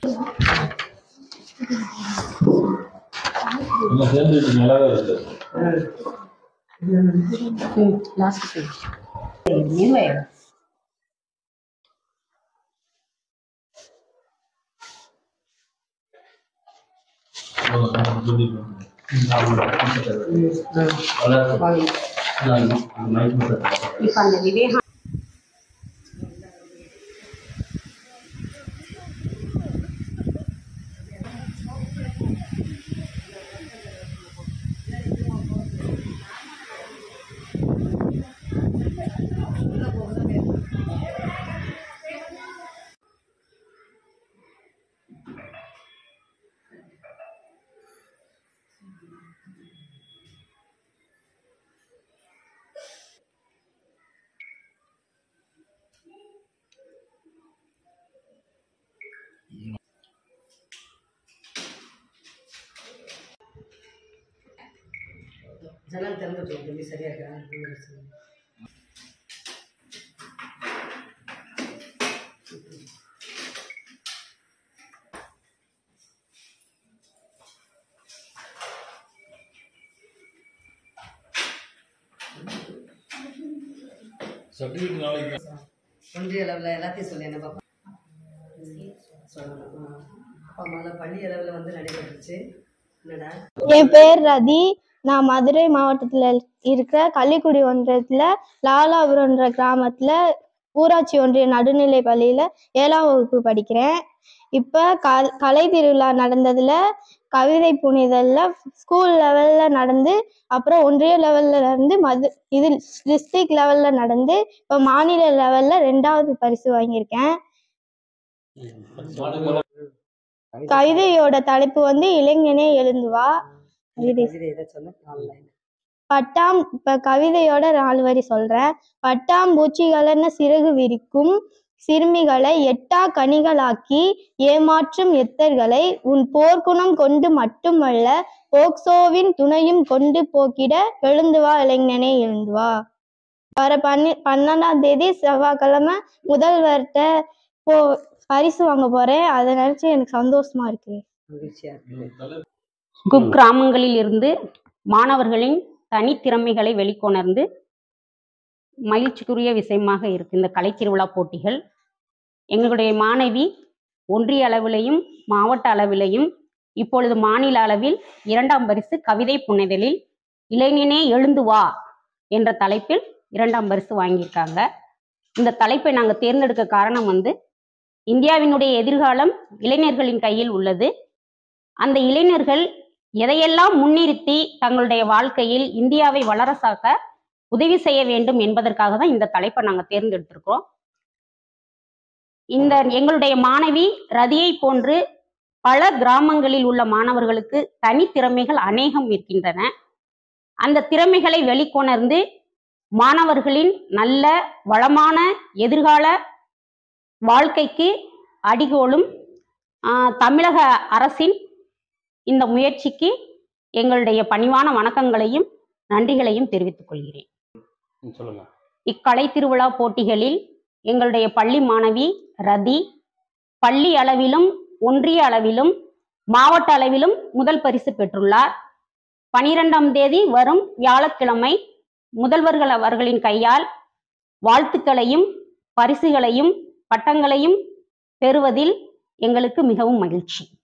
எல்லாம் சேர்ந்து நல்லாவே இருக்கு லாஸ்ட் பேஜ் நீர்வயம் இப்போ அந்த விவேகா ஜன்னல் திறந்து வச்சுக்கோங்க சரியா இருக்கா சர்டிஃபிகேட் நாளைக்கு ஒன்றிய அளவில் எல்லாத்தையும் சொல்லி என்ன பாப்பா சொல்லணும் ஆ. அப்பா முதல்ல பள்ளி அளவில் வந்து நடைபெற்றுச்சு என்னடா என் பேர் ரதி நான் மதுரை மாவட்டத்தில் இருக்கிற கள்ளிக்குடி ஒன்றியத்தில் லாலாபுரம்ன்ற கிராமத்தில் ஊராட்சி ஒன்றிய நடுநிலை பள்ளியில் ஏழாம் வகுப்பு படிக்கிறேன் இப்போ கல் கலை திருவிழா நடந்ததில் கவிதை புனிதலில் ஸ்கூல் லெவலில் நடந்து அப்புறம் ஒன்றிய லெவலில் இருந்து மது இது டிஸ்ட்ரிக்ட் லெவலில் நடந்து இப்போ மாநில லெவலில் ரெண்டாவது பரிசு வாங்கியிருக்கேன் கவிதையோட தலைப்பு வந்து இளைஞனே எழுந்து வா கவிதை கவிதை எதை சொன்ன ஆன்லைன் பட்டாம் இப்ப கவிதையோட நாலு வரி சொல்றேன் பட்டாம்பூச்சிகளென சிறகு விரிக்கும் சிறுமிகளை எட்டா கனிகளாக்கி ஏமாற்றும் எத்தர்களை உன் போர்க்குணம் கொண்டு மட்டுமல்ல போக்சோவின் துணையும் கொண்டு போக்கிட எழுந்து வா இளைஞனே எழுந்து வா வர பன்னி பன்னெண்டாம் தேதி செவ்வாய்க்கிழமை முதல்வர்கிட்ட போ பரிசு வாங்க போறேன் அதை நினைச்சு எனக்கு சந்தோஷமா இருக்கு மகிழ்ச்சியா இருக்கு குக்கிராமங்களில் இருந்து மாணவர்களின் தனித்திறமைகளை வெளிக்கொணர்ந்து மகிழ்ச்சிக்குரிய விஷயமாக இருக்கு இந்த கலை திருவிழா போட்டிகள் எங்களுடைய மாணவி ஒன்றிய அளவிலையும் மாவட்ட அளவிலையும் இப்பொழுது மாநில அளவில் இரண்டாம் பரிசு கவிதை புனைதலில் இளைஞனே எழுந்து வா என்ற தலைப்பில் இரண்டாம் பரிசு வாங்கியிருக்காங்க இந்த தலைப்பை நாங்கள் தேர்ந்தெடுக்க காரணம் வந்து இந்தியாவினுடைய எதிர்காலம் இளைஞர்களின் கையில் உள்ளது அந்த இளைஞர்கள் எதையெல்லாம் முன்னிறுத்தி தங்களுடைய வாழ்க்கையில் இந்தியாவை வளர சாக்க உதவி செய்ய வேண்டும் என்பதற்காக தான் இந்த தலைப்பை நாங்கள் தேர்ந்தெடுத்திருக்கோம் இந்த எங்களுடைய மாணவி ரதியை போன்று பல கிராமங்களில் உள்ள மாணவர்களுக்கு தனித்திறமைகள் அநேகம் இருக்கின்றன அந்த திறமைகளை வெளிக்கொணர்ந்து மாணவர்களின் நல்ல வளமான எதிர்கால வாழ்க்கைக்கு அடிகோலும் ஆஹ், தமிழக அரசின் இந்த முயற்சிக்கு எங்களுடைய பணிவான வணக்கங்களையும் நன்றிகளையும் தெரிவித்துக் கொள்கிறேன் சொல்லுங்க இக்கலை திருவிழா போட்டிகளில் எங்களுடைய பள்ளி மாணவி ரதி பள்ளி அளவிலும் ஒன்றிய அளவிலும் மாவட்ட அளவிலும் முதல் பரிசு பெற்றுள்ளார் பனிரெண்டாம் தேதி வரும் வியாழக்கிழமை முதல்வர்கள் அவர்களின் கையால் வாழ்த்துக்களையும் பரிசுகளையும் பட்டங்களையும் பெறுவதில் எங்களுக்கு மிகவும் மகிழ்ச்சி